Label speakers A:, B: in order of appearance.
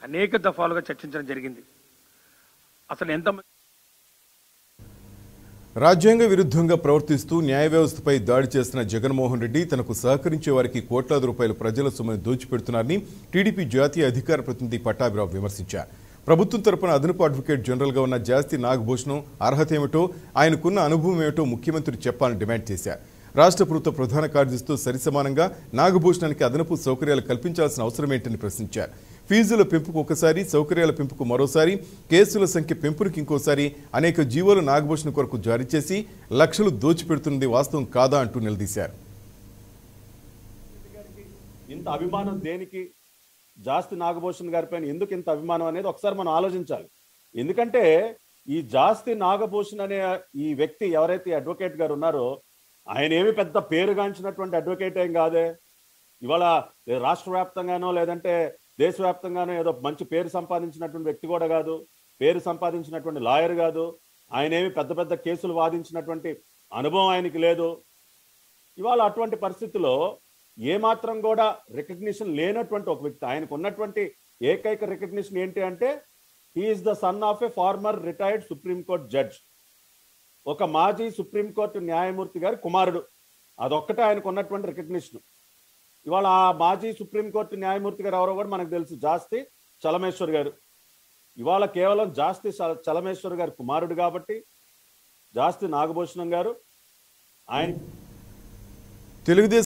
A: అనేక దఫాలుగా చర్చించడం జరిగింది అసలు ఎంత
B: రాజ్యాంగ విరుద్ధంగా ప్రవర్తిస్తూ న్యాయ వ్యవస్థపై దాడి చేస్తున్న జగన్మోహన్ రెడ్డి తనకు సహకరించే వారికి కోట్లాది రూపాయల ప్రజల సొమ్మును దోచిపెడుతున్నారని టీడీపీ జాతీయ అధికార ప్రతినిధి పట్టాభిరావు విమర్శించారు ప్రభుత్వం తరపున అదనపు అడ్వకేట్ జనరల్గా ఉన్న జాస్తి నాగభూషణం అర్హత ఏమిటో ఆయనకున్న అనుభవం ఏమిటో ముఖ్యమంత్రి చెప్పాలని డిమాండ్ చేశారు రాష్ట్ర ప్రభుత్వ ప్రధాన కార్యదర్శితో సరిసమానంగా నాగభూషణానికి అదనపు సౌకర్యాలు కల్పించాల్సిన అవసరం ఏంటని ప్రశ్నించారు ఫీజుల పెంపుకు ఒకసారి సౌకర్యాల పెంపుకు మరోసారి కేసుల సంఖ్య పెంపునికి ఇంకోసారి అనేక జీవోలు నాగభూషణ్ కొరకు జారీ చేసి లక్షలు దోచిపెడుతున్నది వాస్తవం కాదా అంటూ నిలదీశారు
C: ఇంత అభిమానం దేనికి జాస్తి నాగభూషణ్ గారి పైన ఎందుకు ఇంత అభిమానం అనేది ఒకసారి మనం ఆలోచించాలి ఎందుకంటే ఈ జాస్తి నాగభూషణ్ అనే ఈ వ్యక్తి ఎవరైతే అడ్వకేట్ గారు ఉన్నారో ఆయన ఏమి పెద్ద పేరుగాంచినటువంటి అడ్వకేట్ ఏం కాదే ఇవాళ రాష్ట్ర వ్యాప్తంగానో లేదంటే దేశవ్యాప్తంగానో ఏదో మంచి పేరు సంపాదించినటువంటి వ్యక్తి కూడా కాదు పేరు సంపాదించినటువంటి లాయర్ కాదు ఆయన ఏమి పెద్ద పెద్ద కేసులు వాదించినటువంటి అనుభవం ఆయనకి లేదు ఇవాళ అటువంటి పరిస్థితిలో ఏమాత్రం కూడా రికగ్నిషన్ లేనటువంటి ఒక వ్యక్తి ఆయనకు ఉన్నటువంటి ఏకైక రికగ్నిషన్ ఏంటి అంటే he is the son of a former retired supreme court judge ఒక మాజీ సుప్రీంకోర్టు న్యాయమూర్తి గారి కుమారుడు అదొక్కటే ఆయనకు ఉన్నటువంటి రికగ్నిషన్ ఇవాళ ఆ మాజీ సుప్రీంకోర్టు న్యాయమూర్తి గారు ఎవరో కూడా మనకు తెలుసు జాస్తి చలమేశ్వర్ గారు ఇవాళ కేవలం జాస్తి చల- చలమేశ్వర్ గారి కుమారుడు కాబట్టి జాస్తి నాగభూషణం గారు ఆయన
B: తెలుగుదేశం